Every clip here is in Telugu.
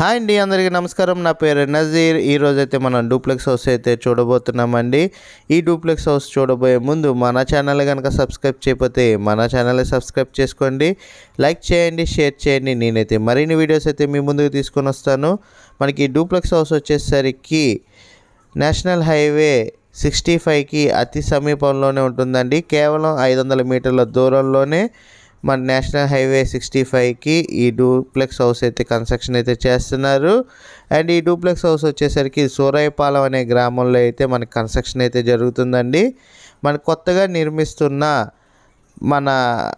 హాయ్ అండి అందరికీ నమస్కారం నా పేరు నజీర్ ఈ రోజు అయితే మనం డూప్లెక్స్ హౌస్ అయితే చూడబోతున్నామండి ఈ డూప్లెక్స్ హౌస్ చూడబోయే ముందు మన ఛానల్ కనుక సబ్స్క్రైబ్ చేయకపోతే మన ఛానల్ సబ్స్క్రైబ్ చేసుకోండి లైక్ చేయండి షేర్ చేయండి నేనైతే మరిన్ని వీడియోస్ అయితే మీ ముందుకు తీసుకొని వస్తాను మనకి ఈ డూప్లెక్స్ హౌస్ వచ్చేసరికి నేషనల్ హైవే సిక్స్టీ ఫైవ్కి అతి సమీపంలోనే ఉంటుందండి కేవలం ఐదు వందల మీటర్ల దూరంలోనే మన నేషనల్ హైవే సిక్స్టీ ఫైవ్కి ఈ డూప్లెక్స్ హౌస్ అయితే కన్స్ట్రక్షన్ అయితే చేస్తున్నారు అండ్ ఈ డూప్లెక్స్ హౌస్ వచ్చేసరికి సూరాయపాలెం అనే గ్రామంలో అయితే మనకి కన్స్ట్రక్షన్ అయితే జరుగుతుందండి మన కొత్తగా నిర్మిస్తున్న మన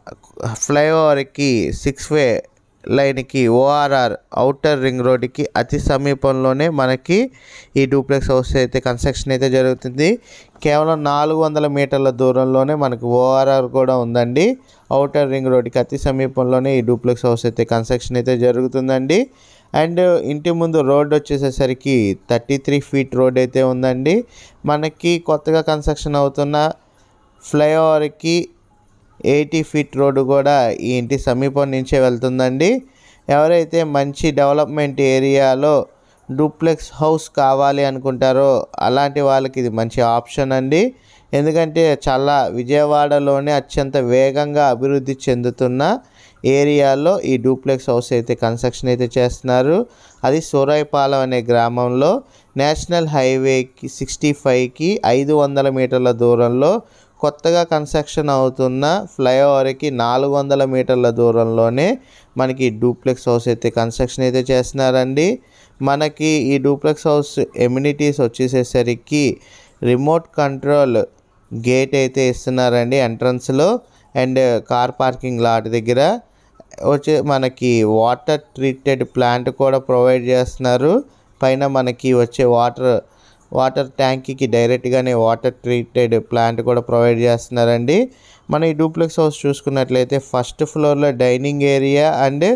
ఫ్లైఓవర్కి సిక్స్ వే లైన్కి ఓఆర్ఆర్ అవుటర్ రింగ్ రోడ్డుకి అతి సమీపంలోనే మనకి ఈ డూప్లెక్స్ హౌస్ అయితే కన్స్ట్రక్షన్ అయితే జరుగుతుంది కేవలం నాలుగు వందల మీటర్ల దూరంలోనే మనకి ఓఆర్ఆర్ కూడా ఉందండి అవుటర్ రింగ్ రోడ్డుకి అతి సమీపంలోనే ఈ డూప్లెక్స్ హౌస్ అయితే కన్స్ట్రక్షన్ అయితే జరుగుతుందండి అండ్ ఇంటి ముందు రోడ్ వచ్చేసేసరికి థర్టీ త్రీ ఫీట్ రోడ్ అయితే ఉందండి మనకి కొత్తగా కన్స్ట్రక్షన్ అవుతున్న ఫ్లైఓవర్కి ఎయిటీ ఫీట్ రోడ్డు కూడా ఈ ఇంటి సమీపం నుంచే వెళ్తుందండి ఎవరైతే మంచి డెవలప్మెంట్ ఏరియాలో డూప్లెక్స్ హౌస్ కావాలి అనుకుంటారో అలాంటి వాళ్ళకి ఇది మంచి ఆప్షన్ అండి ఎందుకంటే చాలా విజయవాడలోనే అత్యంత వేగంగా అభివృద్ధి చెందుతున్న ఏరియాలో ఈ డూప్లెక్స్ హౌస్ అయితే కన్స్ట్రక్షన్ అయితే చేస్తున్నారు అది సూరాయిపాలెం అనే గ్రామంలో నేషనల్ హైవేకి సిక్స్టీ ఫైవ్కి ఐదు వందల మీటర్ల దూరంలో కొత్తగా కన్స్ట్రక్షన్ అవుతున్న ఫ్లైఓవర్కి నాలుగు వందల మీటర్ల దూరంలోనే మనకి డూప్లెక్స్ హౌస్ అయితే కన్స్ట్రక్షన్ అయితే చేస్తున్నారండి మనకి ఈ డూప్లెక్స్ హౌస్ ఎమ్యూనిటీస్ వచ్చేసేసరికి రిమోట్ కంట్రోల్ గేట్ అయితే ఇస్తున్నారండి ఎంట్రన్స్లో అండ్ కార్ పార్కింగ్ లాట్ దగ్గర వచ్చే మనకి వాటర్ ట్రీటెడ్ ప్లాంట్ కూడా ప్రొవైడ్ చేస్తున్నారు పైన మనకి వచ్చే వాటర్ వాటర్ ట్యాంక్కి డైరెక్ట్గానే వాటర్ ట్రీటెడ్ ప్లాంట్ కూడా ప్రొవైడ్ చేస్తున్నారండి మన ఈ డూప్లెక్స్ హౌస్ చూసుకున్నట్లయితే ఫస్ట్ ఫ్లోర్లో dining area and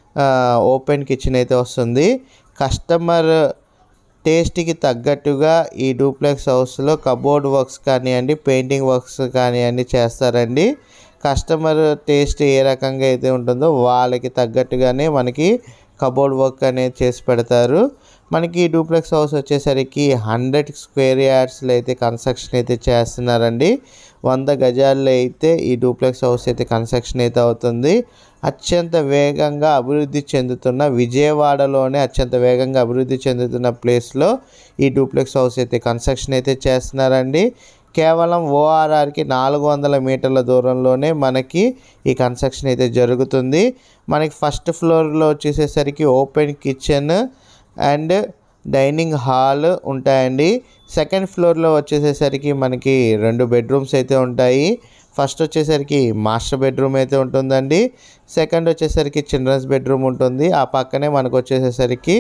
open kitchen అయితే వస్తుంది కస్టమర్ టేస్ట్కి తగ్గట్టుగా ఈ డూప్లెక్స్ హౌస్లో కబోర్డ్ వర్క్స్ కానివ్వండి పెయింటింగ్ వర్క్స్ కానివ్వండి చేస్తారండి కస్టమర్ టేస్ట్ ఏ రకంగా అయితే ఉంటుందో వాళ్ళకి తగ్గట్టుగానే మనకి కబోర్డ్ వర్క్ అనేది చేసి పెడతారు మనకి ఈ డూప్లెక్స్ హౌస్ వచ్చేసరికి హండ్రెడ్ స్క్వేర్ యార్డ్స్లో అయితే కన్స్ట్రక్షన్ అయితే చేస్తున్నారండి వంద గజాల్లో అయితే ఈ డూప్లెక్స్ హౌస్ అయితే కన్స్ట్రక్షన్ అయితే అవుతుంది అత్యంత వేగంగా అభివృద్ధి చెందుతున్న విజయవాడలోనే అత్యంత వేగంగా అభివృద్ధి చెందుతున్న ప్లేస్లో ఈ డూప్లెక్స్ హౌస్ అయితే కన్స్ట్రక్షన్ అయితే చేస్తున్నారండి కేవలం ఓఆర్ఆర్కి నాలుగు వందల మీటర్ల దూరంలోనే మనకి ఈ కన్స్ట్రక్షన్ అయితే జరుగుతుంది మనకి ఫస్ట్ ఫ్లోర్లో వచ్చేసేసరికి open kitchen and dining hall ఉంటాయండి సెకండ్ ఫ్లోర్లో వచ్చేసేసరికి మనకి రెండు బెడ్రూమ్స్ అయితే ఉంటాయి ఫస్ట్ వచ్చేసరికి మాస్టర్ బెడ్రూమ్ అయితే ఉంటుందండి సెకండ్ వచ్చేసరికి చిల్డ్రన్స్ బెడ్రూమ్ ఉంటుంది ఆ పక్కనే మనకు వచ్చేసేసరికి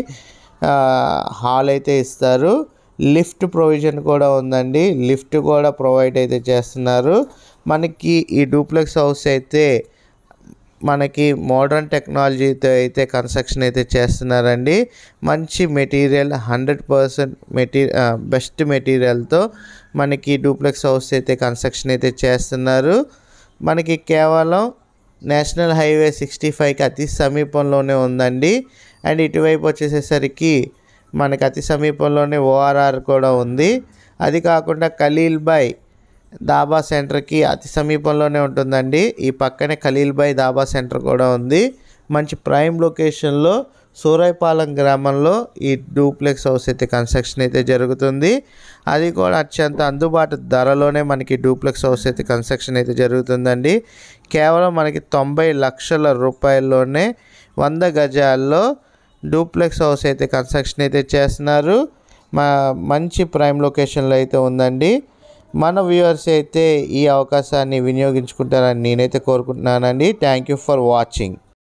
హాల్ అయితే ఇస్తారు లిఫ్ట్ ప్రొవిజన్ కూడా ఉందండి లిఫ్ట్ కూడా ప్రొవైడ్ అయితే చేస్తున్నారు మనకి ఈ డూప్లెక్స్ హౌస్ అయితే మనకి మోడర్న్ టెక్నాలజీతో అయితే కన్స్ట్రక్షన్ అయితే చేస్తున్నారండి మంచి మెటీరియల్ హండ్రెడ్ పర్సెంట్ మెటీ బెస్ట్ మెటీరియల్తో మనకి డూప్లెక్స్ హౌస్ అయితే కన్స్ట్రక్షన్ అయితే చేస్తున్నారు మనకి కేవలం నేషనల్ హైవే సిక్స్టీ ఫైవ్కి అతి సమీపంలోనే ఉందండి అండ్ ఇటువైపు వచ్చేసేసరికి మనకి అతి సమీపంలోనే ఓఆర్ఆర్ కూడా ఉంది అది కాకుండా ఖలీల్ బాయ్ దాబా సెంటర్కి అతి సమీపంలోనే ఉంటుందండి ఈ పక్కనే ఖలీల్ బాయ్ దాబా సెంటర్ కూడా ఉంది మంచి ప్రైమ్ లొకేషన్లో సూరాయిపాలెం గ్రామంలో ఈ డూప్లెక్స్ హౌస్ అయితే కన్స్ట్రక్షన్ అయితే జరుగుతుంది అది కూడా అత్యంత అందుబాటు ధరలోనే మనకి డూప్లెక్స్ హౌస్ అయితే కన్స్ట్రక్షన్ అయితే జరుగుతుందండి కేవలం మనకి తొంభై లక్షల రూపాయల్లోనే వంద గజాల్లో డూప్లెక్స్ హౌస్ అయితే కన్స్ట్రక్షన్ అయితే చేస్తున్నారు మా మంచి ప్రైమ్ లొకేషన్లో అయితే ఉందండి మన వ్యూవర్స్ అయితే ఈ అవకాశాన్ని వినియోగించుకుంటారని నేనైతే కోరుకుంటున్నానండి థ్యాంక్ యూ ఫర్ వాచింగ్